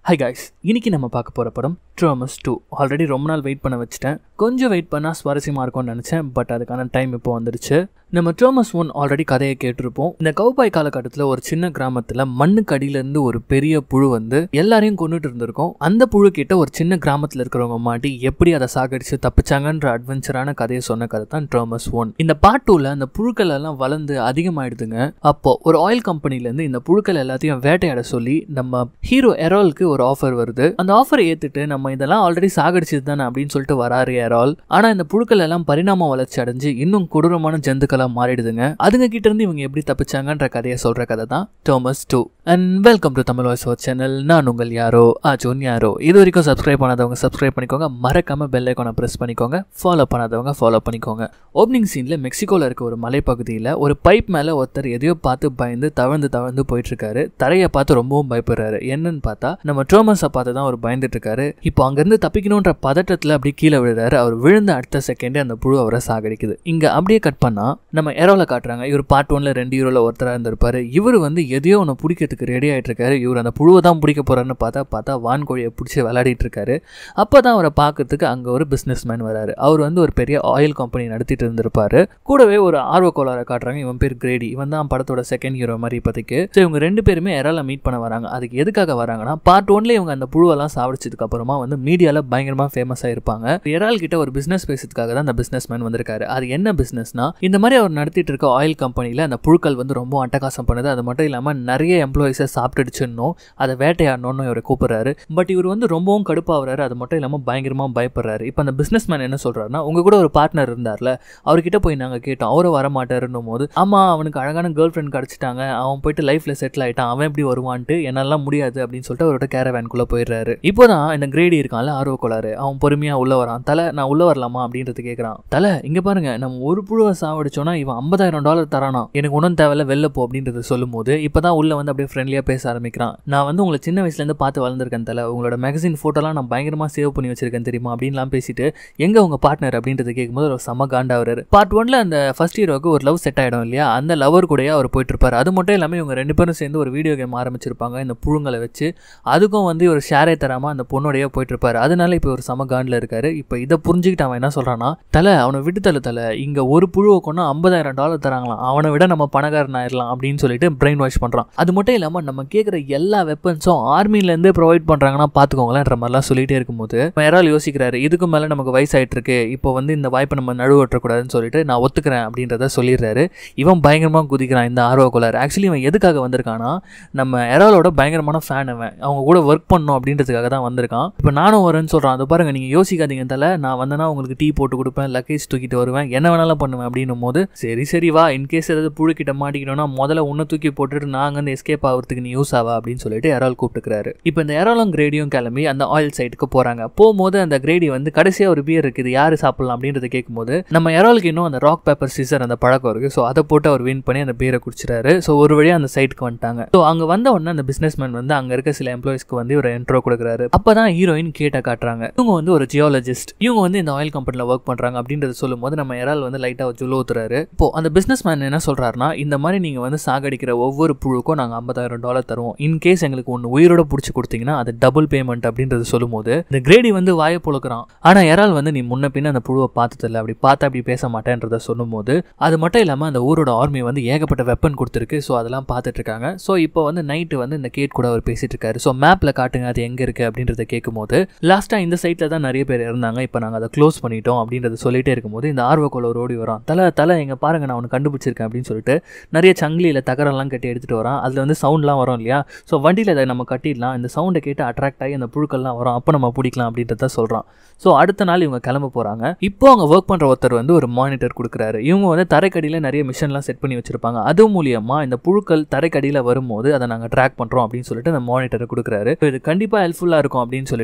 high guys இன்னைக்கு நம்ம பார்க்க போகிற படம் ட்ரோமஸ் டூ ஆல்ரெடி ரொம்ப நாள் வெயிட் பண்ண வச்சுட்டேன் கொஞ்சம் வெயிட் பண்ணால் சுவாரஸ்யமாக இருக்கும்னு நினச்சேன் பட் அதுக்கான டைம் இப்போ வந்துடுச்சு நம்ம ட்ரோமஸ் ஒன் ஆல்ரெடி கதையை கேட்டிருப்போம் இந்த கவுபாய் காலகட்டத்தில் ஒரு சின்ன கிராமத்தில் மண்ணுக்கு அடியிலேருந்து ஒரு பெரிய புழு வந்து எல்லாரையும் கொண்டுட்டு இருந்திருக்கும் அந்த புழு கிட்ட ஒரு சின்ன கிராமத்தில் இருக்கிறவங்க மாட்டி எப்படி அதை சாகடிச்சு தப்பிச்சாங்கன்ற அட்வென்ச்சரான கதையை சொன்ன கதை தான் ட்ரோமஸ் ஒன் இந்த பார்ட் டூவில் அந்த புழுக்கள் எல்லாம் வளர்ந்து அதிகமாயிடுதுங்க அப்போ ஒரு ஆயில் கம்பெனிலேருந்து இந்த புழுக்கள் எல்லாத்தையும் வேட்டையாட சொல்லி நம்ம ஹீரோ எரால்க்கு ஒரு ஆஃபர் வருது அந்த ஆஃபரை ஏற்றுட்டு நம்ம இதெல்லாம் ஆல்ரெடி சாகடிச்சது தானே அப்படின்னு சொல்லிட்டு வராரு எரால் ஆனால் இந்த புழுக்கள் எல்லாம் பரிணாம வளர்ச்சி அடைஞ்சு இன்னும் கொடூரமான ஜந்துக்களா மாறிடுதுங்க அதுங்க கிட்ட இருந்து இவங்க எப்படி தப்பிச்சாங்கன்ற கதையை சொல்ற கதை தான் டோமஸ் டூ and welcome to Tamil voice channel நான் உங்கள் யாரோ ஆஜோன் யாரோ இது வரைக்கும் சப்ஸ்கிரைப் பண்ணாதவங்க சப்ஸ்கிரைப் பண்ணிக்கோங்க மறக்காம பெல் ஐக்கானை ப்ரெஸ் பண்ணிக்கோங்க ஃபாலோ பண்ணாதவங்க ஃபாலோ பண்ணிக்கோங்க ஓப்பனிங் சீனில் மெக்சிகோவில் இருக்க ஒரு மலைப்பகுதியில் ஒரு பைப் மேலே ஒருத்தர் எதையோ பார்த்து பயந்து தவழ்ந்து தவழ்ந்து போயிட்டு இருக்காரு தரையை பார்த்து ரொம்பவும் பயப்படுறாரு என்னன்னு பார்த்தா நம்ம ட்ரோமஸை பார்த்து தான் அவர் பயந்துட்டு இருக்காரு இப்போ அங்கேருந்து தப்பிக்கணுன்ற பதட்டத்தில் அப்படியே கீழே விழுறாரு அவர் விழுந்த அடுத்த செகண்டே அந்த புழு அவரை சாகடிக்குது இங்கே அப்படியே கட் பண்ணா நம்ம எரோவில் காட்டுறாங்க இவர் பார்ட் ஒன்ல ரெண்டு ஹீரோவில் ஒருத்தராக இருந்திருப்பாரு இவர் வந்து எதையோ ஒன்று பிடிக்கிறதுக்கு ரெடி ஆகிட்டு இருக்காரு இவர் அந்த புழுவை தான் பிடிக்க போறாருன்னு பார்த்தா பார்த்தா வான்கோழியை பிடிச்சி விளையாடிட்டு இருக்காரு அப்போ தான் அவரை பார்க்கறதுக்கு அங்கே ஒரு பிஸ்னஸ் மேன் வராரு அவர் வந்து ஒரு பெரிய ஆயில் கம்பெனி நடத்திட்டு இருந்திருப்பாரு கூடவே ஒரு ஆர்வ கோளாரை காட்டுறாங்க இவன் பேர் கிரேடி இவன் தான் படத்தோட செகண்ட் ஹீரோ மாதிரி இப்போதைக்கு ஸோ இவங்க ரெண்டு பேருமே எரால மீட் பண்ண வராங்க அதுக்கு எதுக்காக வராங்கன்னா பார்ட் ஒன்ல இவங்க அந்த புழுவெல்லாம் சாவடிச்சதுக்கு அப்புறமா வந்து மீடியாவில் பயங்கரமாக ஃபேமஸாக இருப்பாங்க எரால் கிட்ட ஒரு பிஸ்னஸ் பேசுறதுக்காக தான் அந்த பிஸ்னஸ் மேன் வந்திருக்காரு அது என்ன பிஸ்னஸ்னா இந்த மாதிரி அவர் நடத்திட்டு இருக்க ஆயில் கம்பெனியில் அந்த புழுக்கள் வந்து ரொம்ப அட்டகாசம் பண்ணுது அது மட்டும் இல்லாமல் நிறைய எம்ப்ளாயிஸை சாப்பிட்டுடுச்சுன்னும் அதை வேட்டையாடணும்னு இவர் கூப்பிடுறாரு பட் இவர் வந்து ரொம்பவும் கடுப்பாகிறாரு அது மட்டும் இல்லாமல் பயங்கரமாக பயப்படுறாரு இப்போ அந்த பிஸ்னஸ் மேன் என்ன சொல்கிறாருன்னா உங்கள் கூட ஒரு பார்ட்னர் இருந்தார்ல அவர்கிட்ட போய் நாங்கள் கேட்டோம் அவரை வரமாட்டாருன்னும் போது ஆமாம் அவனுக்கு அழகான கேர்ள் ஃப்ரெண்ட் கிடச்சிட்டாங்க அவன் போயிட்டு லைஃப்பில் செட்டில் ஆகிட்டான் அவன் எப்படி வருவான்ட்டு என்னாலாம் முடியாது அப்படின்னு சொல்லிட்டு அவரோட கேரவேன்குள்ளே போயிடுறாரு இப்போ தான் இந்த கிரேடி இருக்கான்ல ஆர்வ கோளாறு அவன் பொறுமையாக உள்ளே வரான் தலை நான் உள்ளே வரலாமா அப்படின்றது கேட்குறான் தலை இங்கே பாருங்க நம்ம ஒரு புழுவை சாவடிச்சோன்னா இவன் ஐம்பதாயிரம் டாலர் தரானா எனக்கு ஒன்றும் தேவையில்ல வெளில போ அப்படின்றது சொல்லும்போது இப்போ தான் உள்ளே வந்து அப்படியே ஃப்ரெண்ட்லியாக பேச ஆரம்பிக்கிறான் நான் வந்து உங்களை சின்ன வயசுலேருந்து பார்த்து வளர்ந்துருக்கேன் தலை உங்களோட மேகசின் ஃபோட்டோலாம் நான் பயங்கரமாக சேவ் பண்ணி வச்சிருக்கேன் தெரியுமா அப்படின்லாம் பேசிட்டு எங்கே உங்கள் பார்ட்னர் அப்படின்றது கேட்கும்போது ஒரு செம்ம காண்டாவராரு பார்ட் ஒன்ல அந்த ஃபர்ஸ்ட் ஹீரோக்கு ஒரு லவ் செட் ஆகிடும் இல்லையா அந்த லவர் கூடயே அவர் போயிட்டு இருப்பார் அது மட்டும் இல்லாமல் இவங்க ரெண்டு பேரும் சேர்ந்து ஒரு வீடியோ கேம் ஆரம்பிச்சிருப்பாங்க இந்த புழுங்களை வச்சு அதுக்கும் வந்து ஒரு ஷேரே தராமல் அந்த பொண்ணோடய போயிட்டு இருப்பாரு அதனால இப்போ ஒரு செம காண்டில் இருக்காரு இப்போ இதை புரிஞ்சுக்கிட்டு அவன் என்ன சொல்கிறான்னா தலை அவனை விட்டு தலை தலை இங்கே ஒரு புழுவை கொண்டா ஐம்பதாயிரம் டாலர் தராங்களாம் அவனை விட நம்ம பணக்காரன் ஆயிடலாம் அப்படின்னு சொல்லிட்டு பிரெயின் வாஷ் பண்ணுறான் அது மட்டும் இல்லாமல் நம்ம கேட்குற எல்லா வெப்பன்ஸும் ஆர்மிலேருந்து ப்ரொவைட் பண்ணுறாங்கன்னா பார்த்துக்கோங்களேன்ற மாதிரிலாம் சொல்லிட்டே இருக்கும்போது யாரால் யோசிக்கிறாரு இதுக்கு மேலே நமக்கு வயசாயிட்டு இருக்கு இப்போ வந்து இந்த வாய்ப்பை நம்ம நழுவற்றக்கூடாதுன்னு சொல்லிட்டு நான் ஒத்துக்கிறேன் அப்படின்றத சொல்லிடுறாரு இவன் பயங்கரமாக குதிக்கிறான் இந்த ஆர்வ கோளாறு ஆக்சுவலி இவன் எதுக்காக வந்திருக்கானா நம்ம எராலோட பயங்கரமான ஃபேன் அவன் அவங்க கூட ஒர்க் பண்ணணும் அப்படின்றதுக்காக தான் வந்திருக்கான் இப்போ நானும் வரேன்னு சொல்கிறான் அது பாருங்க நீங்கள் யோசிக்காதீங்க தலை நான் வந்தேன்னா உங்களுக்கு டீ போட்டு கொடுப்பேன் லக்கேஜ் தூக்கிட்டு வருவேன் என்ன வேணாலும் பண்ணுவேன் அப்படின்னும் போது சரி சரி வா இன்கேஸ் ஏதாவது புழுக்கிட்ட மாட்டிக்கிட்டோம்னா முதல்ல உன்னை தூக்கி போட்டுட்டு நாங்கள் வந்து எஸ்கேப் ஆகிறதுக்கு நீ யூஸ் ஆவா அப்படின்னு சொல்லிட்டு எரால் கூப்பிட்டுக்கிறாரு இப்போ இந்த எராலும் கிரேடியும் கிளம்பி அந்த ஆயில் சைட்டுக்கு போகிறாங்க போகும்போது அந்த கிரேடி வந்து கடைசியாக ஒரு பியர் இருக்குது யார் சாப்பிடலாம் அப்படின்றத கேட்கும்போது நம்ம எராலுக்கு இன்னும் அந்த ராக் பேப்பர் சீசர் அந்த பழக்கம் இருக்குது ஸோ அதை போட்டு அவர் வின் பண்ணி அந்த பீரை குடிச்சிட்டாரு ஸோ ஒரு வழியாக அந்த சைட்டுக்கு வந்துட்டாங்க ஸோ அங்கே வந்த உடனே அந்த பிஸ்னஸ் மேன் வந்து அங்கே இருக்க சில எம்ப்ளாயிஸ்க்கு வந்து ஒரு என்ட்ரோ கொடுக்குறாரு அப்போ தான் ஹீரோயின் கேட்ட காட்டுறாங்க இவங்க வந்து ஒரு ஜியாலஜிஸ்ட் இவங்க வந்து இந்த ஆயில் கம்பெனியில் ஒர்க் பண்ணுறாங்க அப்படின்றத சொல்லும்போது நம்ம எரால் வந்து லைட்டாக ஜுல்லு ஊத்துறாரு இப்போ அந்த பிஸ்னஸ் மேன் என்ன சொல்கிறாருன்னா இந்த மாதிரி நீங்கள் வந்து சாகடிக்கிற ஒவ்வொரு புழுக்கும் நாங்கள் ஐம்பதாயிரம் டாலர் தருவோம் இன் கேஸ் எங்களுக்கு ஒன்று உயிரோட பிடிச்சி கொடுத்தீங்கன்னா அது டபுள் பேமெண்ட் அப்படின்றது சொல்லும்போது இந்த கிரேடி வந்து வாயை புழக்கிறான் ஆனால் எரால் வந்து நீ முன்ன பின்ன அந்த புழுவை பார்த்ததில்ல அப்படி பார்த்தா அப்படி பேச மாட்டேன்றத சொல்லும்போது அது மட்டும் இல்லாமல் அந்த ஊரோட ஆர்மி வந்து ஏகப்பட்ட வெப்பன் கொடுத்துருக்கு ஸோ அதெல்லாம் பார்த்துட்டு இருக்காங்க ஸோ இப்போ வந்து நைட்டு வந்து இந்த கேட் கூட அவர் பேசிட்டு இருக்காரு ஸோ மேப்பில் காட்டுங்க அது எங்கே இருக்குது அப்படின்றத கேட்கும்போது லாஸ்ட்டாக இந்த சைட்டில் தான் நிறைய பேர் இருந்தாங்க இப்போ நாங்கள் அதை க்ளோஸ் பண்ணிட்டோம் அப்படின்றத சொல்லிட்டே இருக்கும்போது இந்த ஆர்வக்கோல ஒரு ஓடி வரான் தலை தலை எங்கே பாருங்க நான் அவனை கண்டுபிடிச்சிருக்கேன் அப்படின்னு சொல்லிட்டு நிறைய சங்கிலியில் தகரெல்லாம் கட்டி எடுத்துகிட்டு வரான் அதில் வந்து சவுண்ட்லாம் வரும் இல்லையா ஸோ வண்டியில் அதை நம்ம கட்டிடலாம் இந்த சவுண்டை கேட்டு அட்ராக்ட் ஆகி அந்த புழுக்கள்லாம் வரும் அப்போ நம்ம பிடிக்கலாம் அப்படின்றத சொல்கிறான் ஸோ அடுத்த நாள் இவங்க கிளம்ப போகிறாங்க இப்போ அவங்க ஒர்க் பண்ணுற ஒருத்தர் வந்து ஒரு மானிட்டர் கொடுக்குறாரு இவங்க வந்து தரைக்கடியில் நிறைய மிஷின்லாம் செட் பண்ணி வச்சிருப்பாங்க அது மூலியமாக இந்த புழுக்கள் தரைக்கடியில் வரும்போது அதை நாங்கள் ட்ராக் பண்ணுறோம் அப்படின்னு சொல்லிட்டு அந்த மானிட்டரை கொடுக்குறாரு இது கண்டிப்பாக ஹெல்ப்ஃபுல்லாக இருக்கும் அப்படின்னு சொல்லிட்டு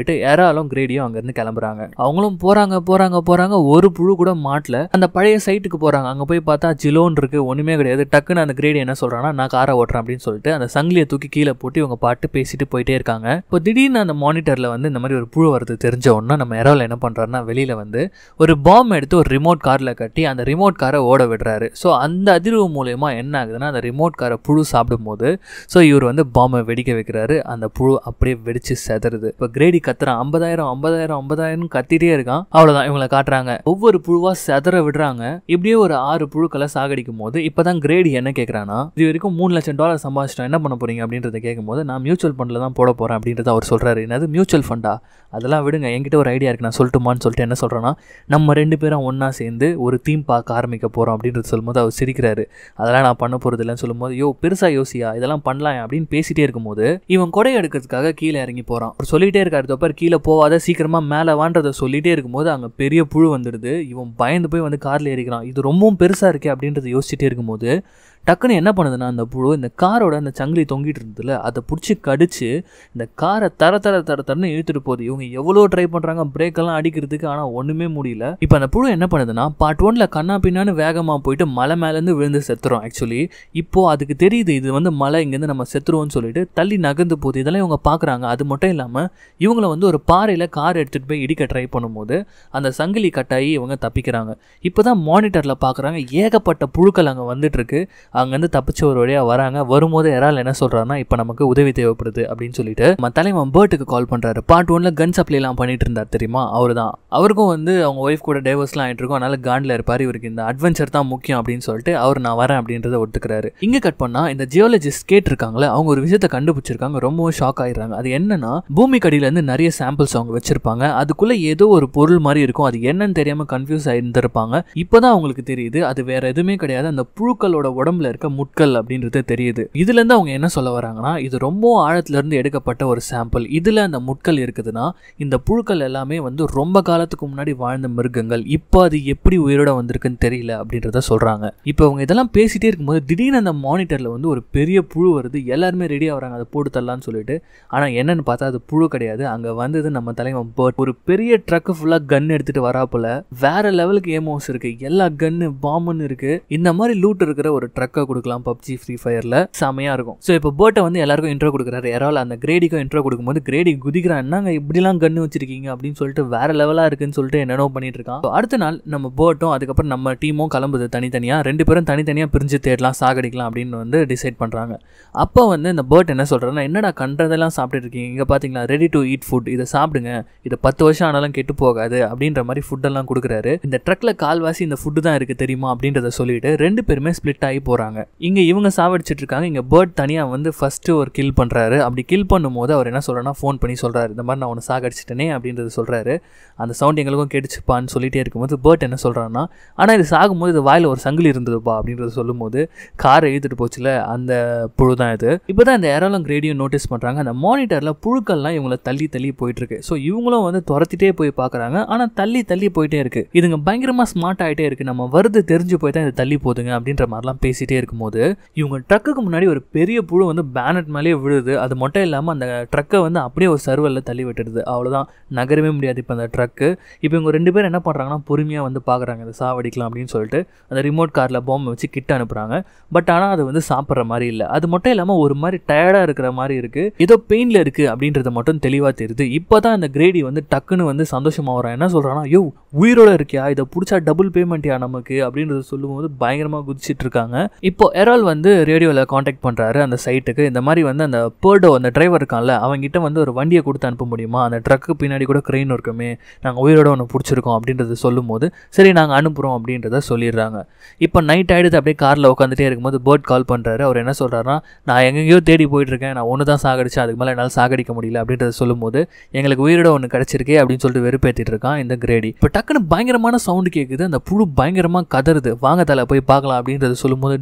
சொல்லிட்டு எராலும் கிரேடியும் அங்கேருந்து கிளம்புறாங்க அவங்களும் போகிறாங்க போகிறாங்க போகிறாங்க ஒரு புழு கூட மாட்டல அந்த பழைய சைட்டுக்கு போகிறாங்க அங்கே போய் பார்த்தா ஜிலோன் இருக்கு ஒன்றுமே கிடையாது டக்குன்னு அந்த கிரேடி என்ன சொல்கிறான்னா நான் காரை ஓட்டுறேன் அப்படின்னு சொல்லிட்டு அந்த சங்கிலியை தூக்கி கீழே போட்டு இவங்க பாட்டு பேசிட்டு போயிட்டே இருக்காங்க இப்போ திடீர்னு அந்த மானிட்டரில் வந்து இந்த மாதிரி ஒரு புழு வரது தெரிஞ்ச உடனே நம்ம எராவில் என்ன பண்ணுறாருன்னா வெளியில் வந்து ஒரு பாம் எடுத்து ஒரு ரிமோட் காரில் கட்டி அந்த ரிமோட் காரை ஓட விடுறாரு ஸோ அந்த அதிர்வு மூலயமா என்ன ஆகுதுன்னா அந்த ரிமோட் காரை புழு சாப்பிடும்போது ஸோ இவர் வந்து பாம்பை வெடிக்க வைக்கிறாரு அந்த புழு அப்படியே வெடிச்சு செதறுது இப்போ கிரேடி கத்துறான் ஐம்பதாயிரம் ஐம்பதாயிரம் ஐம்பதாயிரம் கத்திட்டே இருக்கான் அவ்வளோதான் இவங்களை காட்டுறாங்க ஒவ்வொரு புழுவா செதற விடுறாங்க இப்படியே ஒரு ஆறு புழுக்களை சாகடிக்கும் போது இப்போதான் கிரேடி என்ன கேட்குறான்னா இது வரைக்கும் மூணு லட்சம் டாலர் சம்பாதிச்சிட்டோம் என்ன பண்ண போறீங்க அப்படின்றத கேட்கும்போது நான் மியூச்சுவல் ஃபண்டில் தான் போட போறேன் அப்படின்றத அவர் சொல்றாரு என்னது மியூச்சுவல் ஃபண்டா அதெல்லாம் விடுங்க என்கிட்ட ஒரு ஐடியா இருக்கு நான் சொல்லட்டுமான்னு சொல்லிட்டு என்ன சொல்றேன்னா நம்ம ரெண்டு பேரும் ஒன்றா சேர்ந்து ஒரு தீம் பார்க்க ஆரம்பிக்க போகிறோம் அப்படின்றது சொல்லும்போது அவர் சிரிக்கிறாரு அதெல்லாம் நான் பண்ண போகிறது இல்லைன்னு சொல்லும்போது யோ பெருசாக யோசியா இதெல்லாம் பண்ணலாம் அப்படின்னு பேசிட்டே இருக்கும்போது இவன் கொடை எடுக்கிறதுக்காக கீழே இறங்கி போகிறான் அவர் சொல்லிட்டே இருக்காரு தொப்பர் கீழே போவாத சீக்கிரமாக மேலே வான்றதை சொல்லிட்டே இருக்கும்போது அங்கே பெரிய புழு வந்துடுது இவன் பயந்து போய் வந்து காரில் ஏறிக்கிறான் இது ரொம்பவும் பெருசாக இருக்கே அப்படின்றத யோசிச்சுட்டே இருக்கும்போது டக்குன்னு என்ன பண்ணுதுன்னா அந்த புழு இந்த காரோட அந்த சங்கிலி தொங்கிட்டு இருந்ததுல அதை பிடிச்சி கடிச்சு இந்த காரை தர தர தர தரன்னு இழுத்துட்டு போகுது இவங்க எவ்வளோ ட்ரை பண்ணுறாங்க பிரேக்கெல்லாம் அடிக்கிறதுக்கு ஆனால் ஒன்றுமே முடியல இப்போ அந்த புழு என்ன பண்ணுதுன்னா பார்ட் ஒன்ல கண்ணா பின்னான்னு வேகமாக போயிட்டு மலை மேலேருந்து விழுந்து செத்துறோம் ஆக்சுவலி இப்போ அதுக்கு தெரியுது இது வந்து மலை இங்கேருந்து நம்ம செத்துருவோம்னு சொல்லிட்டு தள்ளி நகர்ந்து போகுது இதெல்லாம் இவங்க பார்க்குறாங்க அது மட்டும் இல்லாமல் இவங்கள வந்து ஒரு பாறையில் கார் எடுத்துகிட்டு போய் இடிக்க ட்ரை பண்ணும்போது அந்த சங்கிலி கட்டாயி இவங்க தப்பிக்கிறாங்க இப்போ தான் மானிட்டரில் பார்க்குறாங்க ஏகப்பட்ட புழுக்கள் அங்கே வந்துட்டு இருக்கு அங்கேருந்து தப்பிச்சு ஒரு வழியாக வராங்க வரும்போது யாரால் என்ன சொல்கிறாருன்னா இப்போ நமக்கு உதவி தேவைப்படுது அப்படின்னு சொல்லிட்டு நம்ம தலைவன் பேர்ட்டுக்கு கால் பண்ணுறாரு பார்ட் ஒன்ல கன் சப்ளைலாம் பண்ணிட்டு இருந்தார் தெரியுமா அவர் தான் அவருக்கும் வந்து அவங்க ஒய்ஃப் கூட டைவர்ஸ்லாம் ஆகிட்டு இருக்கும் அதனால காண்டில் இருப்பார் இவருக்கு இந்த அட்வென்ச்சர் தான் முக்கியம் அப்படின்னு சொல்லிட்டு அவர் நான் வரேன் அப்படின்றத ஒத்துக்கிறாரு இங்கே கட் பண்ணால் இந்த ஜியாலஜிஸ்ட் கேட்டிருக்காங்களே அவங்க ஒரு விஷயத்தை கண்டுபிடிச்சிருக்காங்க ரொம்பவும் ஷாக் ஆயிடுறாங்க அது என்னன்னா பூமி கடியிலேருந்து நிறைய சாம்பிள்ஸ் அவங்க வச்சிருப்பாங்க அதுக்குள்ளே ஏதோ ஒரு பொருள் மாதிரி இருக்கும் அது என்னன்னு தெரியாமல் கன்ஃபியூஸ் ஆயிருந்திருப்பாங்க இப்போதான் அவங்களுக்கு தெரியுது அது வேற எதுவுமே கிடையாது அந்த புழுக்களோட உடம்புல இருக்க முட்கள் அப்படின்றது தெரியுது இதுல இருந்து அவங்க என்ன சொல்ல வராங்கன்னா இது ரொம்ப ஆழத்துல இருந்து எடுக்கப்பட்ட ஒரு சாம்பிள் இதுல அந்த முட்கள் இருக்குதுன்னா இந்த புழுக்கள் எல்லாமே வந்து ரொம்ப காலத்துக்கு முன்னாடி வாழ்ந்த மிருகங்கள் இப்போ அது எப்படி உயிரோட வந்திருக்குன்னு தெரியல அப்படின்றத சொல்றாங்க இப்போ அவங்க இதெல்லாம் பேசிட்டே இருக்கும்போது திடீர்னு அந்த மானிட்டர்ல வந்து ஒரு பெரிய புழு வருது எல்லாருமே ரெடியா வராங்க அதை போட்டு தரலாம்னு சொல்லிட்டு ஆனா என்னன்னு பார்த்தா அது புழு கிடையாது அங்க வந்தது நம்ம தலைவன் பேர்ட் ஒரு பெரிய ட்ரக்கு ஃபுல்லா கன் எடுத்துட்டு வராப்புல வேற லெவலுக்கு ஏமோஸ் இருக்கு எல்லா கன்னு பாம்புன்னு இருக்கு இந்த மாதிரி லூட் இருக்கிற ஒரு ட்ரக்கை கொடுக்கலாம் பப்ஜி ஃப்ரீ ஃபயர்ல செமையா இருக்கும் ஸோ இப்போ பேர்ட்டை வந்து எல்லாருக்கும் இன்ட்ரோ கொடுக்குறாரு யாரால அந்த கிரேடிக்கும் இன்ட்ரோ கொடுக்கும்போது கிரேடி குதிக்கிறான் என்னங்க இப்படிலாம் கன்னு வச்சிருக்கீங்க அப்படின்னு சொல்லிட்டு வேற லெவலா இருக்குன்னு சொல்லிட்டு என்னென்னோ பண்ணிட்டு இருக்கான் So, அடுத்த நாள் நம்ம பேர்ட்டும் அதுக்கப்புறம் நம்ம டீமும் கிளம்புது தனித்தனியா ரெண்டு பேரும் தனித்தனியா பிரிஞ்சு தேடலாம் சாகடிக்கலாம் அப்படின்னு வந்து டிசைட் பண்றாங்க அப்போ வந்து இந்த பேர்ட் என்ன சொல்றாருன்னா என்னடா கண்டதெல்லாம் சாப்பிட்டுட்டு இருக்கீங்க இங்க பாத்தீங்களா ரெடி டு ஈட் ஃபுட் இதை சாப்பிடுங்க இது பத்து வருஷம் ஆனாலும் கெட்டு போகாது அப்படின்ற மாதிரி ஃபுட்டெல்லாம் கொடுக்குறாரு இந்த ட்ரக்ல கால்வாசி இந்த ஃபுட்டு தான் இருக்கு தெரியுமா அப்படின்றத சொல்லிட்டு ரெண்டு பேருமே ஸ்ப்ளிட் ஆகி போறாங்க இங்க இவங்க சாவடிச்சிட்டு இருக்காங்க இங்க பேர்ட் தனியா வந்து ஃபர்ஸ்ட் ஒரு கில் பண்றாரு அப்படி கில் பண்ணும்போது அவர் என்ன சொல்றாருன்னா ஃபோன் பண்ணி சொல்றாரு இந்த மாதிரி நான் உன்னை சாகடிச்சிட்டேனே அப்படின்றது சொல்றாரு அந்த சவுண்ட் எங்களுக்கும் கேட்டுச்சுப்பான்னு சொல்லிட்டே இருக்கும்போது பேர்ட் என்ன சொல்றாருன்னா ஆனா இது சாகும்போது இது வாயில ஒரு சங்கிலி இருந்ததுப்பா அப்படின்றத சொல்லும்போது காரை இழுத்துட்டு போச்சுல அந்த புழு தான் இது இப்போதான் இந்த ஏரோலம் கிரேடியும் நோட்டீஸ் பண்றாங்க அந்த மானிட்டர்ல புழுக்கள்லாம் இவங்கள தள்ளி தள்ளி போயிட்டு இருக்கு ஸோ இவங்களும் வந்து துரத்திட்டே போய் பார்க்கறாங்க ஆனா தள்ளி தள்ளி போயிட்டே இருக்கு இதுங்க பயங்கரமா ஸ்மார்ட் ஆயிட்டே இருக்கு நம்ம வருது தெரிஞ்சு போய் தான் இது தள்ளி போகுதுங்க அப்படின்ற மாதிரிலாம் பேசிட்டே இருக்கும்போது இவங்க ட்ரக்குக்கு முன்னாடி ஒரு பெரிய புழு வந்து பேனட் மேலேயே விழுது அது மட்டும் இல்லாமல் அந்த ட்ரக்கை வந்து அப்படியே ஒரு சர்வரில் தள்ளி விட்டுடுது அவ்வளோதான் நகரவே முடியாது இப்போ அந்த ட்ரக்கு இப்போ இவங்க ரெண்டு பேரும் என்ன பண்ணுறாங்கன்னா பொறுமையாக வந்து பார்க்குறாங்க இதை சாவடிக்கலாம் அப்படின்னு சொல்லிட்டு அந்த ரிமோட் காரில் பாம்பை வச்சு கிட்ட அனுப்புகிறாங்க பட் ஆனால் அது வந்து சாப்பிட்ற மாதிரி இல்லை அது மட்டும் இல்லாமல் ஒரு மாதிரி டயர்டாக இருக்கிற மாதிரி இருக்குது ஏதோ பெயினில் இருக்குது அப்படின்றது மட்டும் தெளிவாக தெரியுது இப்போ தான் அந்த கிரேடி வந்து டக்குன்னு வந்து சந்தோஷமாக வரான் என்ன சொல்கிறான்னா யோ உயிரோட இருக்கியா இதை பிடிச்சா டபுள் பேமெண்ட்டியா நமக்கு அப்படின்றத சொல்லும்போது பயங்கரமாக குதிச்சிட்டு இருக்காங்க இப்போ எரால் வந்து ரேடியோவில் காண்டாக்ட் பண்ணுறாரு அந்த சைட்டுக்கு இந்த மாதிரி வந்து அந்த பேர்டோ அந்த டிரைவர் இருக்கான்ல அவங்ககிட்ட வந்து ஒரு வண்டியை கொடுத்து அனுப்ப முடியுமா அந்த ட்ரக்கு பின்னாடி கூட க்ரெயின் இருக்குமே நாங்கள் உயிரோட ஒன்று பிடிச்சிருக்கோம் அப்படின்றத சொல்லும்போது சரி நாங்கள் அனுப்புகிறோம் அப்படின்றத சொல்லிடுறாங்க இப்போ நைட் ஆகிடுது அப்படியே காரில் உட்காந்துட்டே இருக்கும்போது பேர்ட் கால் பண்ணுறாரு அவர் என்ன சொல்கிறாருன்னா நான் எங்கெங்கேயோ தேடி போயிட்டு இருக்கேன் நான் ஒன்று தான் சாகடிச்சேன் அதுக்கு மேலே என்னால் சாகடிக்க முடியல அப்படின்றத சொல்லும்போது எங்களுக்கு உயிரோட ஒன்று கிடச்சிருக்கே அப்படின்னு சொல்லிட்டு வெறுப்பேற்றிட்டு இருக்கான் இந்த கிரேடி இப்போ டக்குன்னு பயங்கரமான சவுண்டு கேட்குது அந்த புழு பயங்கரமாக கதறுது வாங்க தலை போய் பார்க்கலாம் அப்படின்றத சொல்லும்போது டே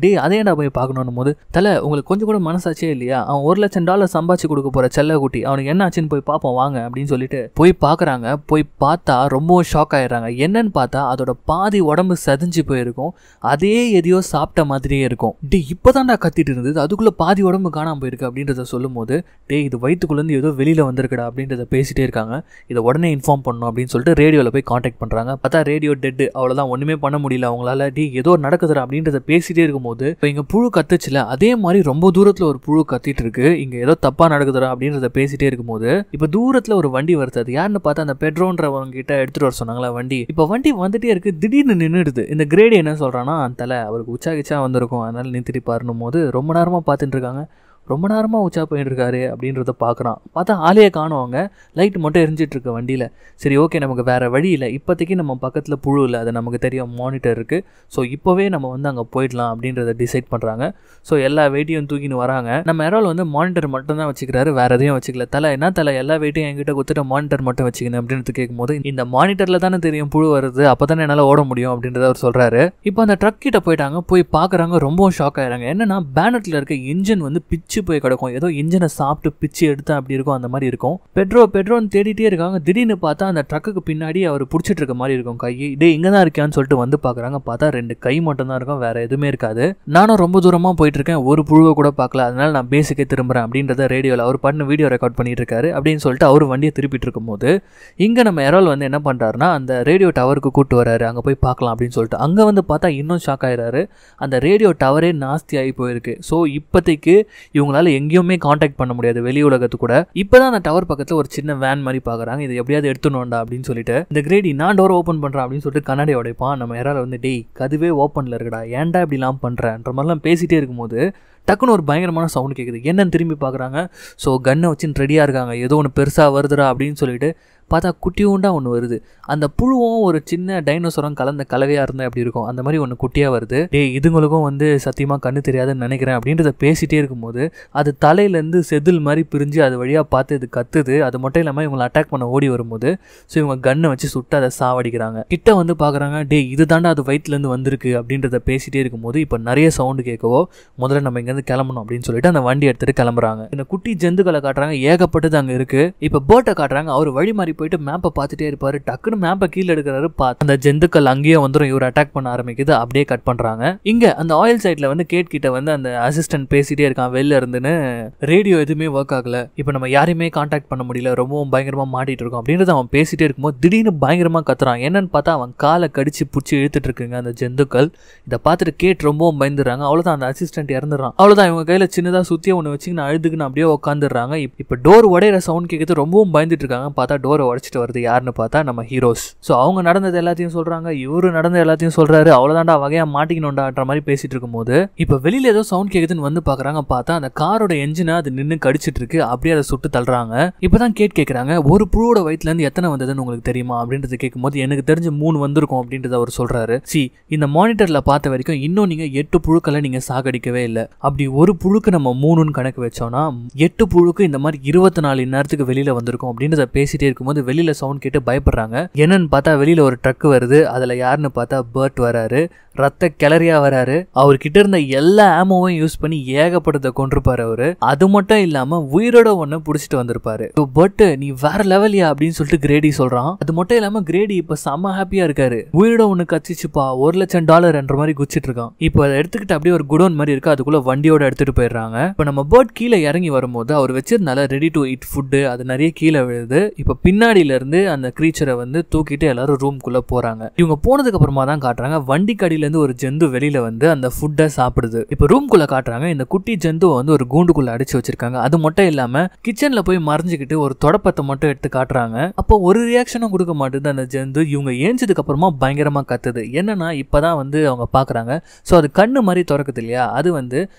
டே அதையேடா போய் பார்க்கணும் போது தலை உங்களுக்கு கொஞ்சம் கூட மனசாச்சே இல்லையா அவன் ஒரு லட்சம் டாலர் சம்பாதிச்சு கொடுக்க போற செல்ல குட்டி அவனுக்கு என்ன ஆச்சுன்னு போய் பார்ப்போம் வாங்க அப்படின்னு சொல்லிட்டு போய் பார்க்கறாங்க போய் பார்த்தா ரொம்பவும் ஷாக் ஆயிடுறாங்க என்னன்னு பார்த்தா அதோட பாதி உடம்பு செதஞ்சு போயிருக்கும் அதே எதையோ சாப்பிட்ட மாதிரியே இருக்கும் டே இப்போதான்டா கத்திட்டு இருந்தது அதுக்குள்ள பாதி உடம்பு காணாம போயிருக்கு அப்படின்றத சொல்லும் போது டே இது வயிற்றுக்குள்ளேருந்து ஏதோ வெளியில வந்திருக்குடா அப்படின்றத பேசிட்டே இருக்காங்க இதை உடனே இன்ஃபார்ம் பண்ணணும் அப்படின்னு சொல்லிட்டு ரேடியோவில் போய் காண்டாக்ட் பண்ணுறாங்க பார்த்தா ரேடியோ டெட்டு அவ்வளோதான் ஒன்றுமே பண்ண முடியல அவங்களால டி ஏதோ நடக்குதுடா அப்படின்றத பேசிட்டே இருக்கும்போது இப்போ இங்கே புழு கத்துச்சுல அதே மாதிரி ரொம்ப தூரத்தில் ஒரு புழு கத்திட்டு இருக்கு இங்கே ஏதோ தப்பாக நடக்குதுடா அப்படின்றத பேசிட்டே இருக்கும்போது இப்போ தூரத்தில் ஒரு வண்டி வருது அது யாருன்னு பார்த்தா அந்த பெட்ரோன்றவங்க கிட்ட எடுத்துகிட்டு வர சொன்னாங்களா வண்டி இப்போ வண்டி வந்துட்டே இருக்கு திடீர்னு நின்றுடுது இந்த கிரேடு என்ன சொல்கிறான்னா தலை அவருக்கு உச்சா கிச்சா வந்திருக்கும் அதனால நிறுத்திட்டு பாருன்னும் போது ரொம்ப நேரமாக பார்த்துட்டு இருக்காங்க ரொம்ப நேரமாக உச்சா போயிட்டு இருக்காரு அப்படின்றத பார்க்குறான் பார்த்தா ஆளையே காணுவாங்க லைட் மட்டும் எரிஞ்சிட்டு இருக்க வண்டியில் சரி ஓகே நமக்கு வேறு வழி இல்லை இப்போதைக்கு நம்ம பக்கத்தில் புழு இல்லை அது நமக்கு தெரியும் மானிட்டர் இருக்குது ஸோ இப்போவே நம்ம வந்து அங்கே போயிடலாம் அப்படின்றத டிசைட் பண்ணுறாங்க ஸோ எல்லா வெயிட்டையும் தூக்கின்னு வராங்க நம்ம யாரால் வந்து மானிட்டர் மட்டும் தான் வச்சுக்கிறாரு வேறு எதையும் வச்சுக்கல தலை என்ன தலை எல்லா வெயிட்டையும் என்கிட்ட கொடுத்துட்டு மானிட்டர் மட்டும் வச்சுக்கணும் அப்படின்றது கேட்கும்போது இந்த மானிட்டரில் தானே தெரியும் புழு வருது அப்போ தானே என்னால் ஓட முடியும் அப்படின்றத அவர் சொல்கிறாரு இப்போ அந்த ட்ரக் கிட்ட போயிட்டாங்க போய் பார்க்குறாங்க ரொம்பவும் ஷாக் ஆயிடுறாங்க என்னன்னா பேனட்டில் இருக்க இன்ஜின் வந்து பிச்சு போய் கிடக்கும் ஏதோ இன்ஜினை சாப்பிட்டு பிச்சு எடுத்தா அப்படி இருக்கும் அந்த மாதிரி இருக்கும் பெட்ரோ பெட்ரோன்னு தேடிட்டே இருக்காங்க திடீர்னு பார்த்தா அந்த ட்ரக்குக்கு பின்னாடி அவர் பிடிச்சிட்டு இருக்க மாதிரி இருக்கும் கை டே இங்கே தான் இருக்கான்னு சொல்லிட்டு வந்து பார்க்குறாங்க பார்த்தா ரெண்டு கை மட்டும் தான் இருக்கும் வேற எதுவுமே இருக்காது நானும் ரொம்ப தூரமாக போயிட்டு இருக்கேன் ஒரு புழுவை கூட பார்க்கல அதனால நான் பேசிக்கே திரும்புறேன் அப்படின்றத ரேடியோவில் அவர் பண்ண வீடியோ ரெக்கார்ட் பண்ணிட்டு இருக்காரு அப்படின்னு சொல்லிட்டு அவர் வண்டியை திருப்பிட்டு இருக்கும்போது இங்கே நம்ம எரால் வந்து என்ன பண்ணுறாருன்னா அந்த ரேடியோ டவருக்கு கூட்டு வராரு அங்கே போய் பார்க்கலாம் அப்படின்னு சொல்லிட்டு அங்கே வந்து பார்த்தா இன்னும் ஷாக் ஆயிடுறாரு அந்த ரேடியோ டவரே நாஸ்தி ஆகி போயிருக்கு ஸோ இப்போதைக்கு இவங்களால எங்கேயுமே காண்டாக்ட் பண்ண முடியாது வெளி உலகத்து கூட இப்போதான் அந்த டவர் பக்கத்தில் ஒரு சின்ன வேன் மாதிரி பார்க்குறாங்க இது எப்படியாவது எடுத்துணும்டா அப்படின்னு சொல்லிட்டு இந்த கிரேடி நான் டோர் ஓப்பன் பண்ணுறேன் அப்படின்னு சொல்லிட்டு கண்ணாடி உடைப்பான் நம்ம யாரால வந்து டேய் கதுவே ஓப்பனில் இருக்குடா ஏன்டா இப்படிலாம் பண்ணுறேன்ற மாதிரிலாம் பேசிட்டே இருக்கும்போது டக்குன்னு ஒரு பயங்கரமான சவுண்ட் கேட்குது என்னன்னு திரும்பி பார்க்குறாங்க ஸோ கன்னை வச்சுன்னு ரெடியாக இருக்காங்க ஏதோ ஒன்று பெருசாக வருதுடா அப்படின்னு சொல்லிட்டு பார்த்தா குட்டியூண்டா ஒன்று வருது அந்த புழுவும் ஒரு சின்ன டைனோசரம் கலந்த கலவையாக இருந்தால் எப்படி இருக்கும் அந்த மாதிரி ஒன்று குட்டியாக வருது டே இதுங்களுக்கும் வந்து சத்தியமாக கண்ணு தெரியாதுன்னு நினைக்கிறேன் அப்படின்றத பேசிட்டே இருக்கும்போது அது தலையிலேருந்து செதில் மாதிரி பிரிஞ்சு அது வழியாக பார்த்து இது கத்துது அது மட்டும் இல்லாமல் இவங்களை அட்டாக் பண்ண ஓடி வரும்போது ஸோ இவங்க கன்னை வச்சு சுட்டு அதை சாவடிக்கிறாங்க கிட்ட வந்து பார்க்குறாங்க டே இது தாண்டா அது வயிற்றுலேருந்து வந்திருக்கு அப்படின்றத பேசிட்டே இருக்கும்போது இப்போ நிறைய சவுண்டு கேட்கவோ முதல்ல நம்ம இங்கேருந்து கிளம்பணும் அப்படின்னு சொல்லிட்டு அந்த வண்டி எடுத்துகிட்டு கிளம்புறாங்க இந்த குட்டி ஜந்துக்களை காட்டுறாங்க ஏகப்பட்டது அங்கே இருக்குது இப்போ போட்டை காட்டுறாங்க அவர் வழி மாறி போயிட்டு மேப்பை பார்த்துட்டே இருப்பாரு டக்குன்னு மேப்பை கீழே எடுக்கிறாரு பார்த்து அந்த ஜந்துக்கள் அங்கேயே வந்துடும் இவர் அட்டாக் பண்ண ஆரம்பிக்குது அப்படியே கட் பண்றாங்க இங்க அந்த ஆயில் சைட்ல வந்து கேட் கிட்ட வந்து அந்த அசிஸ்டன்ட் பேசிட்டே இருக்கான் வெளில இருந்துன்னு ரேடியோ எதுவுமே ஒர்க் ஆகல இப்போ நம்ம யாரையுமே காண்டாக்ட் பண்ண முடியல ரொம்பவும் பயங்கரமா மாட்டிட்டு இருக்கோம் அப்படின்றத அவன் பேசிட்டே இருக்கும்போது திடீர்னு பயங்கரமா கத்துறான் என்னன்னு பார்த்தா அவன் காலை கடிச்சு பிடிச்சி இழுத்துட்டு இருக்குங்க அந்த ஜந்துக்கள் இதை பார்த்துட்டு கேட் ரொம்பவும் பயந்துடுறாங்க அவ்வளோதான் அந்த அசிஸ்டன்ட் இறந்துடுறான் அவ்வளோதான் இவங்க கையில சின்னதா சுத்திய ஒன்று வச்சுக்கின்னு அழுதுக்குன்னு அப்படியே உட்காந்துடுறாங்க இப்போ டோர் உடையிற சவுண்ட் கேட்குறது ரொம்பவும் பயந்துட்டு இருக்காங்க பார்த்தா டோரை உடச்சிட்டு வருது யாருன்னு பார்த்தா நம்ம ஹீரோஸ் ஸோ அவங்க நடந்தது எல்லாத்தையும் சொல்றாங்க இவரு நடந்த எல்லாத்தையும் சொல்றாரு அவ்வளோதான்டா வகையா மாட்டிக்கணும்டான்ற மாதிரி பேசிட்டு இருக்கும்போது இப்போ வெளியில ஏதோ சவுண்ட் கேக்குதுன்னு வந்து பாக்குறாங்க பார்த்தா அந்த காரோட என்ஜினை அது நின்று கடிச்சிட்டு இருக்கு அப்படியே அதை சுட்டு தள்ளுறாங்க இப்பதான் கேட் கேட்கறாங்க ஒரு புழுவோட வயிற்றுல இருந்து எத்தனை வந்ததுன்னு உங்களுக்கு தெரியுமா அப்படின்றது கேட்கும்போது எனக்கு தெரிஞ்சு மூணு வந்திருக்கும் அப்படின்றத அவர் சொல்றாரு சி இந்த மானிட்டர்ல பார்த்த வரைக்கும் இன்னும் நீங்க எட்டு புழுக்களை நீங்க சாகடிக்கவே இல்லை அப்படி ஒரு புழுக்கு நம்ம மூணுன்னு கணக்கு வச்சோம்னா எட்டு புழுக்கு இந்த மாதிரி இருபத்தி நாலு நேரத்துக்கு வெளியில வந்திருக்கும் அப்படின்றத பேசிட்டே இருக்கும்போது வெளியில சவுண்ட் கேட்டு பயப்படுறாங்க என்னன்னு பார்த்தா வெளியில ஒரு ட்ரக் வருது அதுல யாருன்னு பார்த்தா பேர்ட் வராரு ரத்த கிளறியா வராரு அவர்கிட்ட இருந்த எல்லா ஆமோவையும் யூஸ் பண்ணி ஏகப்பட்டதை கொண்டிருப்பாரு அவரு அது மட்டும் இல்லாம உயிரோட ஒண்ணு புடிச்சிட்டு வந்திருப்பாரு பட் நீ வேற லெவலியா அப்படின்னு சொல்லிட்டு கிரேடி சொல்றான் அது மட்டும் இல்லாம கிரேடி இப்ப செம்ம ஹாப்பியா இருக்காரு உயிரோட ஒண்ணு கச்சிச்சுப்பா ஒரு லட்சம் டாலர் என்ற மாதிரி குச்சிட்டு இருக்கான் இப்போ அதை எடுத்துக்கிட்டு அப்படியே ஒரு குடோன் மாதிரி இருக்கு அதுக்குள்ள வண்டியோட எடுத்துட்டு போயிடுறாங்க இப்போ நம்ம பேர்ட் கீழே இறங்கி வரும்போது அவர் வச்சிருந்தால ரெடி டு இட் ஃபுட்டு அது நிறைய கீழே விழுது இப்போ பின்னாடியில இருந்து அந்த க்ரீச்சரை வந்து தூக்கிட்டு எல்லாரும் ரூம்குள்ள போறாங்க இவங்க போனதுக்கு அப்புறமா தான் காட்டுறாங்க வண்டி கடியில இருந்து ஒரு ஜந்து வெளியில வந்து அந்த ஃபுட்டை சாப்பிடுது இப்போ ரூம்குள்ள காட்டுறாங்க இந்த குட்டி ஜந்துவை வந்து ஒரு கூண்டுக்குள்ள அடிச்சு வச்சிருக்காங்க அது மட்டும் இல்லாம கிச்சன்ல போய் மறைஞ்சுக்கிட்டு ஒரு தொடப்பத்தை மட்டும் எடுத்து காட்டுறாங்க அப்போ ஒரு ரியாக்ஷனும் கொடுக்க மாட்டேது அந்த ஜந்து இவங்க ஏஞ்சதுக்கு அப்புறமா பயங்கரமா கத்துது என்னன்னா இப்பதான் வந்து அவங்க பாக்குறாங்க ஸோ அது கண்ணு மாதிரி திறக்குது இல்லையா அது வந்து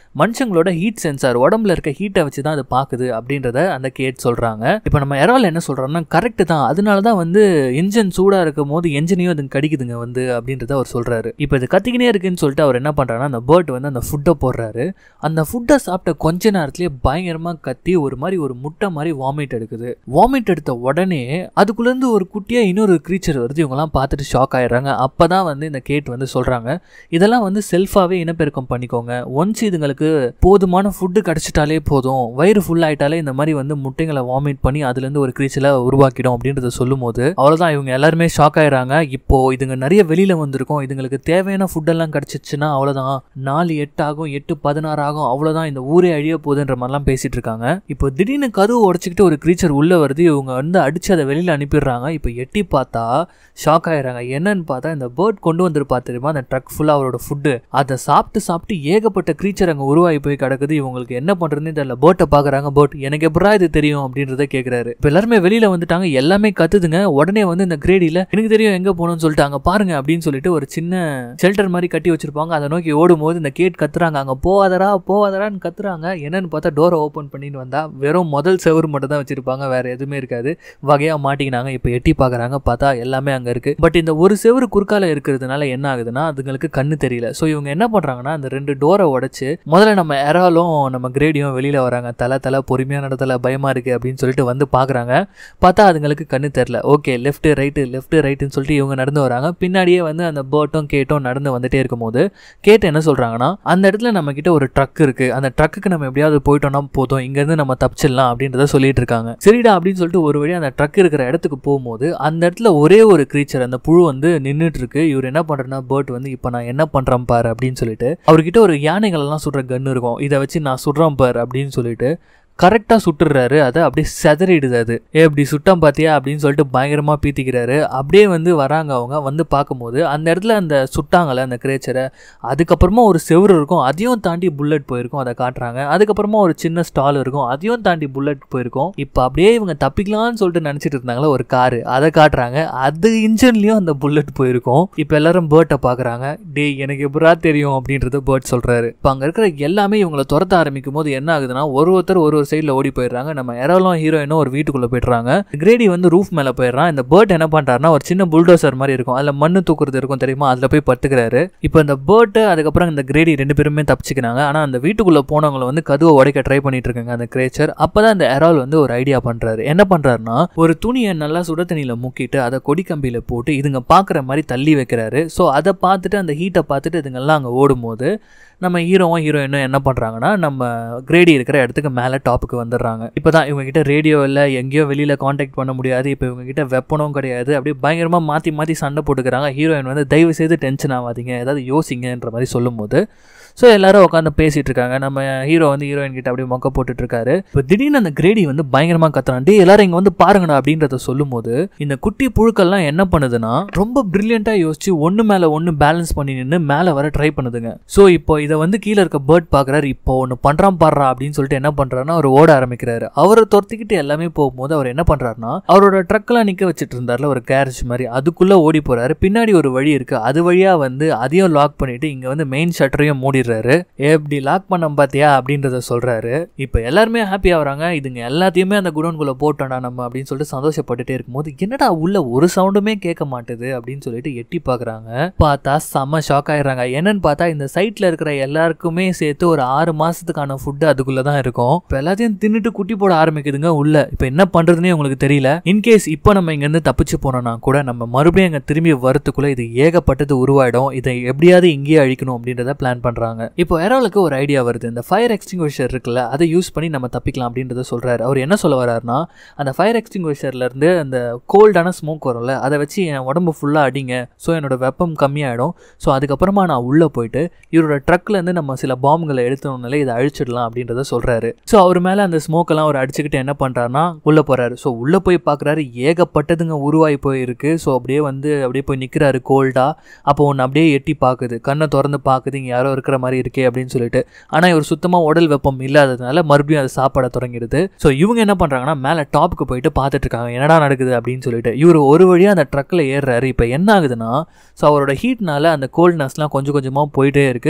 மனுஷங்களோட ஹீட் சென்சார் உடம்புல இருக்க ஹீட்டை வச்சு தான் அது பார்க்குது அப்படின்றத அந்த கேட் சொல்கிறாங்க இப்போ நம்ம எரால் என்ன சொல்கிறோம்னா கரெக்டு தான் அதனால தான் வந்து இன்ஜின் சூடாக இருக்கும் போது என்ஜினையும் அது கடிக்குதுங்க வந்து அப்படின்றத அவர் சொல்கிறாரு இப்போ இது கத்திக்கினே இருக்குன்னு சொல்லிட்டு அவர் என்ன பண்ணுறாருன்னா அந்த பேர்ட் வந்து அந்த ஃபுட்டை போடுறாரு அந்த ஃபுட்டை சாப்பிட்ட கொஞ்ச நேரத்துலேயே பயங்கரமாக கத்தி ஒரு மாதிரி ஒரு முட்டை மாதிரி வாமிட் எடுக்குது வாமிட் எடுத்த உடனே அதுக்குள்ளேருந்து ஒரு குட்டியாக இன்னொரு க்ரீச்சர் வருது இவங்கெல்லாம் பார்த்துட்டு ஷாக் ஆயிடுறாங்க அப்போ தான் வந்து இந்த கேட் வந்து சொல்கிறாங்க இதெல்லாம் வந்து செல்ஃபாகவே இனப்பெருக்கம் பண்ணிக்கோங்க ஒன்ஸ் இதுங்களுக்கு போதுமான ஃபுட்டு கிடச்சிட்டாலே போதும் வயிறு ஃபுல் ஆயிட்டாலே இந்த மாதிரி வந்து முட்டைங்களை வாமிட் பண்ணி அதுலேருந்து ஒரு க்ரீச்சரை உருவாக்கிடும் அப்படின்றத சொல்லும் போது அவ்வளோதான் இவங்க எல்லாருமே ஷாக் ஆயிடுறாங்க இப்போ இதுங்க நிறைய வெளியில் வந்திருக்கோம் இதுங்களுக்கு தேவையான ஃபுட்டெல்லாம் கிடச்சிச்சுன்னா அவ்வளோதான் நாலு எட்டு ஆகும் எட்டு பதினாறு ஆகும் அவ்வளோதான் இந்த ஊரே அழிய போகுதுன்ற மாதிரிலாம் பேசிட்டு இருக்காங்க இப்போ திடீர்னு கதவு உடச்சிக்கிட்டு ஒரு க்ரீச்சர் உள்ளே வருது இவங்க வந்து அடிச்சு அதை வெளியில் அனுப்பிடுறாங்க இப்போ எட்டி பார்த்தா ஷாக் ஆயிடுறாங்க என்னன்னு பார்த்தா இந்த பேர்ட் கொண்டு வந்திருப்பா தெரியுமா அந்த ட்ரக் ஃபுல்லாக அவரோட ஃபுட்டு அதை சாப்பிட்டு சாப்பிட்டு ஏகப்பட்ட க்ரீச்சர் அங்கே உருவாகி போய் கிடக்குது இவங்களுக்கு என்ன பண்ணுறதுன்னு தெரியல போட்டை பார்க்குறாங்க போட் எனக்கு எப்படா இது தெரியும் அப்படின்றத கேட்குறாரு இப்போ எல்லாருமே வெளியில் வந்துட்டாங்க எல்லாமே கத்துதுங்க உடனே வந்து இந்த கிரேடியில் எனக்கு தெரியும் எங்கே போகணும்னு சொல்லிட்டாங்க பாருங்க அப்படின்னு சொல்லிட்டு ஒரு சின்ன ஷெல்டர் மாதிரி கட்டி வச்சிருப்பாங்க அதை நோக்கி ஓடும்போது இந்த கேட் கத்துறாங்க அங்கே போவாதரா போவாதரான்னு கத்துறாங்க என்னன்னு பார்த்தா டோரை ஓப்பன் பண்ணிட்டு வந்தா வெறும் முதல் செவரு மட்டும் தான் வச்சிருப்பாங்க வேற எதுவுமே இருக்காது வகையாக மாட்டிக்கினாங்க இப்போ எட்டி பார்க்குறாங்க பார்த்தா எல்லாமே அங்கே இருக்கு பட் இந்த ஒரு செவரு குறுக்கால இருக்கிறதுனால என்ன ஆகுதுன்னா அதுங்களுக்கு கண்ணு தெரியல ஸோ இவங்க என்ன பண்ணுறாங்கன்னா அந்த ரெண்டு டோரை உடைச்சு முதல்ல நம்ம எறாலும் நம்ம கிரேடியும் வெளியில் வராங்க தலை தலை பொறுமையாக நடத்தல பயமாக இருக்குது அப்படின்னு சொல்லிட்டு வந்து பார்க்குறாங்க பார்த்தா அதுங்களுக்கு கண்ணு தெரில ஓகே லெஃப்ட்டு ரைட்டு லெஃப்ட்டு ரைட்டுன்னு சொல்லிட்டு இவங்க நடந்து வராங்க பின்னாடியே வந்து அந்த போட்டும் கேட்டும் நடந்து வந்துட்டே இருக்கும்போது கேட்டு என்ன சொல்கிறாங்கன்னா அந்த இடத்துல நம்ம கிட்ட ஒரு ட்ரக் இருக்குது அந்த ட்ரக்குக்கு நம்ம எப்படியாவது போயிட்டோம்னா போதும் இங்கேருந்து நம்ம தப்பிச்சிடலாம் அப்படின்றத சொல்லிட்டு இருக்காங்க சரிடா அப்படின்னு சொல்லிட்டு ஒரு வழி அந்த ட்ரக் இருக்கிற இடத்துக்கு போகும்போது அந்த இடத்துல ஒரே ஒரு க்ரீச்சர் அந்த புழு வந்து நின்றுட்டு இருக்கு இவர் என்ன பண்ணுறேன்னா பேர்ட் வந்து இப்போ நான் என்ன பண்ணுறேன் பாரு அப்படின்னு சொல்லிட்டு அவர்கிட்ட ஒரு யானைகள் எல்லாம் சுடுற கன் இருக்கும் இதை வச்சு நான் சுடுறேன் பாரு அப்படின்னு சொல்லிட்டு கரெக்டாக சுட்டுறாரு அதை அப்படியே செதறிடுது அது ஏ இப்படி சுட்டம் பார்த்தியா அப்படின்னு சொல்லிட்டு பயங்கரமாக பீத்திக்கிறாரு அப்படியே வந்து வராங்க அவங்க வந்து பார்க்கும்போது அந்த இடத்துல அந்த சுட்டாங்கல்ல அந்த கிரேச்சரை அதுக்கப்புறமா ஒரு செவுரு இருக்கும் அதையும் தாண்டி புல்லட் போயிருக்கும் அதை காட்டுறாங்க அதுக்கப்புறமா ஒரு சின்ன ஸ்டால் இருக்கும் அதையும் தாண்டி புல்லட் போயிருக்கும் இப்போ அப்படியே இவங்க தப்பிக்கலாம்னு சொல்லிட்டு நினச்சிட்டு இருந்தாங்களே ஒரு காரு அதை காட்டுறாங்க அது இன்ஜின்லேயும் அந்த புல்லட் போயிருக்கும் இப்போ எல்லாரும் பேர்ட்டை பார்க்குறாங்க டேய் எனக்கு எப்படா தெரியும் அப்படின்றத பேர்ட் சொல்கிறாரு இப்போ அங்கே இருக்கிற எல்லாமே இவங்களை துரத்த ஆரம்பிக்கும் போது என்ன ஆகுதுன்னா ஒரு ஒருத்தர் ஒரு ஒரு சைடில் ஓடி போயிடுறாங்க நம்ம எரோலும் ஹீரோயினும் ஒரு வீட்டுக்குள்ளே போயிடுறாங்க கிரேடி வந்து ரூஃப் மேலே போயிடுறான் இந்த பேர்ட் என்ன பண்ணுறாருன்னா ஒரு சின்ன புல்டோசர் மாதிரி இருக்கும் அதில் மண்ணு தூக்குறது இருக்கும் தெரியுமா அதில் போய் பத்துக்கிறாரு இப்போ இந்த பேர்ட்டு அதுக்கப்புறம் இந்த கிரேடி ரெண்டு பேருமே தப்பிச்சுக்கிறாங்க ஆனால் அந்த வீட்டுக்குள்ளே போனவங்களை வந்து கதுவை உடைக்க ட்ரை பண்ணிட்டு இருக்காங்க அந்த கிரேச்சர் அப்போ தான் இந்த எரால் வந்து ஒரு ஐடியா பண்ணுறாரு என்ன பண்ணுறாருன்னா ஒரு துணியை நல்லா சுட தண்ணியில் முக்கிட்டு அதை கொடி கம்பியில் போட்டு இதுங்க பார்க்குற மாதிரி தள்ளி வைக்கிறாரு ஸோ அதை பார்த்துட்டு அந்த ஹீட்டை பார்த்துட்டு இதுங்கெல்லாம் அங்கே ஓடும்போது நம்ம ஹீரோவும் ஹீரோயினும் என்ன பண்ணுறாங்கன்னா நம்ம கிரேடி இருக்கிற இடத்துக்கு மேலே டாப்புக்கு வந்துடுறாங்க இப்போ தான் இவங்ககிட்ட ரேடியோ இல்லை எங்கேயோ வெளியில் காண்டாக்ட் பண்ண முடியாது இப்போ இவங்ககிட்ட வெப்பனும் கிடையாது அப்படியே பயங்கரமாக மாற்றி மாற்றி சண்டை போட்டுக்கிறாங்க ஹீரோயின் வந்து தயவு செய்து டென்ஷன் ஆகாதீங்க ஏதாவது யோசிங்கன்ற மாதிரி சொல்லும்போது ஸோ எல்லாரும் உட்காந்து பேசிட்டு இருக்காங்க நம்ம ஹீரோ வந்து ஹீரோயின் கிட்ட அப்படியே மொக்க போட்டுட்டு இருக்காரு இப்போ திடீர்னு அந்த கிரேடி வந்து பயங்கரமாக கத்துறான் டே எல்லாரும் இங்கே வந்து பாருங்கடா அப்படின்றத சொல்லும்போது இந்த குட்டி புழுக்கள்லாம் என்ன பண்ணுதுன்னா ரொம்ப பிரில்லியண்ட்டாக யோசிச்சு ஒன்று மேலே ஒன்று பேலன்ஸ் பண்ணி நின்று மேலே வர ட்ரை பண்ணுதுங்க ஸோ இப்போ இதை வந்து கீழே இருக்க பேர்ட் பார்க்குறாரு இப்போ ஒன்று பண்ணுறான் பாடுறா அப்படின்னு சொல்லிட்டு என்ன பண்ணுறாருன்னா அவர் ஓட ஆரம்பிக்கிறாரு அவரை துரத்திக்கிட்டு எல்லாமே போகும்போது அவர் என்ன பண்ணுறாருன்னா அவரோட ட்ரக்கெல்லாம் நிற்க வச்சுட்டு இருந்தார்ல ஒரு கேரேஜ் மாதிரி அதுக்குள்ளே ஓடி போகிறாரு பின்னாடி ஒரு வழி இருக்குது அது வழியாக வந்து அதையும் லாக் பண்ணிட்டு இங்கே வந்து மெயின் ஷட்டரையும் மூடிடுறாரு எப்படி லாக் பண்ண பார்த்தியா அப்படின்றத சொல்கிறாரு இப்போ எல்லாருமே ஹாப்பி ஆகுறாங்க இதுங்க எல்லாத்தையுமே அந்த குடோன்குள்ளே போட்டோம்டா நம்ம அப்படின்னு சொல்லிட்டு சந்தோஷப்பட்டுட்டே இருக்கும்போது என்னடா உள்ள ஒரு சவுண்டுமே கேட்க மாட்டுது அப்படின்னு சொல்லிட்டு எட்டி பார்க்குறாங்க பார்த்தா செம்ம ஷாக் ஆயிடுறாங்க என்னன்னு பார்த்தா இந்த சைட்டில் இருக்கிற எல்லாருக்குமே சேர்த்து ஒரு ஆறு மாசத்துக்கான ஃபுட்டு அதுக்குள்ள தான் இருக்கும் இப்போ எல்லாத்தையும் தின்னுட்டு குட்டி போட ஆரம்பிக்குதுங்க உள்ள இப்போ என்ன பண்றதுன்னே உங்களுக்கு தெரியல இன்கேஸ் இப்போ நம்ம இங்கேருந்து தப்பிச்சு போனோம்னா கூட நம்ம மறுபடியும் அங்கே திரும்பி வரத்துக்குள்ள இது ஏகப்பட்டது உருவாயிடும் இதை எப்படியாவது இங்கேயே அழிக்கணும் அப்படின்றத பிளான் பண்றாங்க இப்போ ஏரோலுக்கு ஒரு ஐடியா வருது இந்த ஃபயர் எக்ஸ்டிங்விஷர் இருக்குல்ல அதை யூஸ் பண்ணி நம்ம தப்பிக்கலாம் அப்படின்றத சொல்றாரு அவர் என்ன சொல்ல வர்றாருன்னா அந்த ஃபயர் எக்ஸ்டிங்விஷர்ல இருந்து அந்த கோல்டான ஸ்மோக் வரும்ல அதை வச்சு என் உடம்பு ஃபுல்லாக அடிங்க ஸோ என்னோட வெப்பம் கம்மியாயிடும் ஸோ அதுக்கப்புறமா நான் உள்ளே போயிட்டு இவரோட ட்ரக்ல இருந்து நம்ம சில பாம்புகளை எடுத்தோம்னாலே இதை அழிச்சிடலாம் அப்படின்றத சொல்றாரு ஸோ அவர் மேலே அந்த ஸ்மோக் எல்லாம் அவர் அடிச்சுக்கிட்டு என்ன பண்றாருன்னா உள்ள போறாரு ஸோ உள்ள போய் பார்க்குறாரு ஏகப்பட்டதுங்க உருவாகி போயிருக்கு ஸோ அப்படியே வந்து அப்படியே போய் நிற்கிறாரு கோல்டா அப்போ ஒன்று அப்படியே எட்டி பார்க்குது கண்ணை திறந்து பார்க்குது இங்கே யாரோ இருக்கிற மாதிரி இருக்கே அப்படின்னு சொல்லிட்டு ஆனால் இவர் சுத்தமாக உடல் வெப்பம் இல்லாததுனால மறுபடியும் அதை சாப்பிட தொடங்கிடுது ஸோ இவங்க என்ன பண்ணுறாங்கன்னா மேலே டாப்புக்கு போயிட்டு பார்த்துட்டு இருக்காங்க என்னடா நடக்குது அப்படின்னு சொல்லிட்டு இவர் ஒரு வழியாக அந்த ட்ரக்கில் ஏறுறாரு இப்போ என்ன ஆகுதுன்னா ஸோ அவரோட ஹீட்னால அந்த கோல்ட்னஸ்லாம் கொஞ்சம் கொஞ்சமாக போயிட்டே இருக்கு இப்போ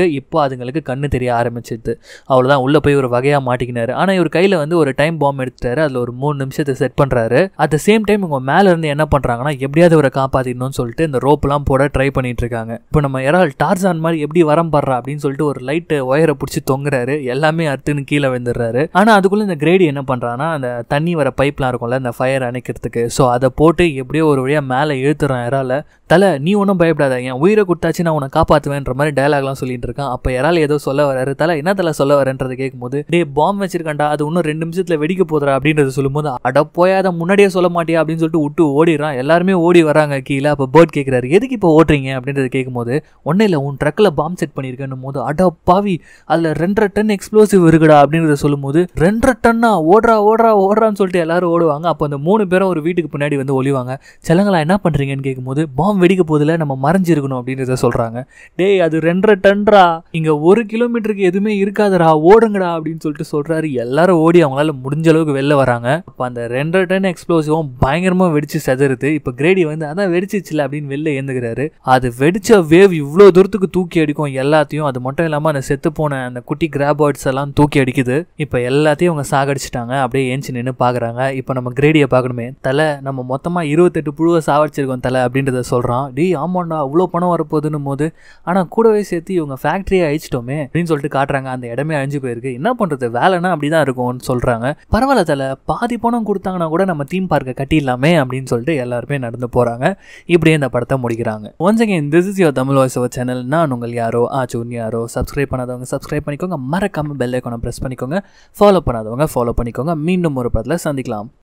அதுங்களுக்கு கண்ணு தெரிய ஆரம்பிச்சிது அவ்வளோதான் உள்ளே போய் ஒரு வகையாக மாட்டிக்கினாரு ஆனால் இவர் கையில் வந்து ஒரு டைம் பாம்பு எடுத்துட்டாரு அதில் ஒரு மூணு நிமிஷத்தை செட் பண்ணுறாரு அட் த சேம் டைம் இவங்க மேலே இருந்து என்ன பண்ணுறாங்கன்னா எப்படியாவது இவரை காப்பாற்றிடணும்னு சொல்லிட்டு இந்த ரோப்லாம் போட ட்ரை பண்ணிட்டு இருக்காங்க இப்போ நம்ம இறால் டார்சான் மாதிரி எப்படி வரம் படுறா அப்படின்னு சொல்லிட்டு ஒரு லைட்டு ஒயரை பிடிச்சி தொங்குறாரு எல்லாமே அறுத்துன்னு கீழே விழுந்துடுறாரு ஆனால் அதுக்குள்ளே இந்த கிரேடி என்ன பண்ணுறான்னா அந்த தண்ணி வர பைப்லாம் இருக்கும்ல அந்த ஃபயர் அணைக்கிறதுக்கு ஸோ அதை போட்டு எப்படியோ ஒரு வழியாக மேலே இழுத்துறான் இறால தலை நீ ஒன்றும் பயப்படாத என் உயிரை கொடுத்தாச்சு நான் உன்னை காப்பாற்றுவேன்ற மாதிரி டயலாக்லாம் சொல்லிட்டு இருக்கான் அப்போ இறால் ஏதோ சொல்ல வராரு தலை என்ன தலை சொல்ல வரேன்றதை கேட்கும்போது டே பாம்பு வச்சிருக்காண்டா அது இன்னும் ரெண்டு நிமிஷத்தில் வெடிக்க போதுறா அப்படின்றத சொல்லும்போது அட போயாத முன்னாடியே சொல்ல மாட்டியா அப்படின்னு சொல்லிட்டு விட்டு ஓடிடுறான் எல்லாருமே ஓடி வராங்க கீழே அப்போ பேர்ட் கேட்குறாரு எதுக்கு இப்போ ஓடுறீங்க அப்படின்றத கேட்கும்போது ஒன்றும் இல்லை உன் ட்ரக்கில் பாம்பு செட் பண்ணியிருக்கேன்னும் போது அட பாவி அதில் ரெண்டரை டன் எக்ஸ்ப்ளோசிவ் இருக்குடா அப்படின்றத சொல்லும்போது ரெண்டரை டன்னா ஓடுறா ஓடுறா ஓடுறான்னு சொல்லிட்டு எல்லாரும் ஓடுவாங்க அப்போ அந்த மூணு பேரும் ஒரு வீட்டுக்கு பின்னாடி வந்து ஒளிவாங்க செல்லங்களா என்ன பண்ணுறீங்கன்னு கேட்கும்போது பாம்பு வெடிக்க போதில் நம்ம மறைஞ்சிருக்கணும் அப்படின்றத சொல்கிறாங்க டேய் அது ரெண்டரை டன்ரா இங்கே ஒரு கிலோமீட்டருக்கு எதுவுமே இருக்காதுடா ஓடுங்கடா அப்படின்னு சொல்லிட்டு சொல்கிறாரு எல்லாரும் ஓடி அவங்களால முடிஞ்ச அளவுக்கு வெளில வராங்க அப்போ அந்த ரெண்டரை டன் எக்ஸ்ப்ளோசிவும் பயங்கரமாக வெடிச்சு செதறுது இப்போ கிரேடி வந்து அதான் வெடிச்சிச்சுல அப்படின்னு வெளில ஏந்துக்கிறாரு அது வெடிச்ச வேவ் இவ்வளோ தூரத்துக்கு தூக்கி அடிக்கும் எல்லாத்தையும் அது மட்டும் இல்லாமல் அந்த செத்து போன அந்த குட்டி கிராபர்ட்ஸ் எல்லாம் தூக்கி அடிக்குது இப்போ எல்லாத்தையும் அவங்க சாகடிச்சிட்டாங்க அப்படியே ஏஞ்சி நின்று பார்க்குறாங்க இப்போ நம்ம கிரேடியை பார்க்கணுமே தலை நம்ம மொத்தமாக இருபத்தெட்டு புழுவை சாவடிச்சிருக்கோம் தலை அப்படின்றத சொல்கிறான் டேய் ஆமாண்டா அவ்வளோ பணம் வரப்போகுதுன்னும் போது ஆனால் கூடவே சேர்த்து இவங்க ஃபேக்ட்ரியை அழிச்சிட்டோமே அப்படின்னு சொல்லிட்டு காட்டுறாங்க அந்த இடமே அழிஞ்சு போயிருக்கு என்ன பண்ணுறது வேலைன்னா அப்படி தான் இருக்கும்னு சொல்கிறாங்க பரவாயில்ல தலை பாதி பணம் கொடுத்தாங்கன்னா கூட நம்ம தீம் பார்க்கை கட்டிடலாமே அப்படின்னு சொல்லிட்டு எல்லாருமே நடந்து போகிறாங்க இப்படியே இந்த படத்தை முடிக்கிறாங்க once again this is your Tamil voice over channel நான் உங்கள் யாரோ ஆச்சூன் யாரோ சப்ஸ்கிரைப் பண்ணாதவங்க சப்ஸ்கிரைப் பண்ணிக்கோங்க மறக்காம பெல் ஐக்கானை ப்ரெஸ் பண்ணிக்கோங்க ஃபாலோ பண்ணாதவங்க ஃபாலோ பண்ணிக்கோங்க மீண்டும் ஒரு படத்தில் சந்திக்கலாம்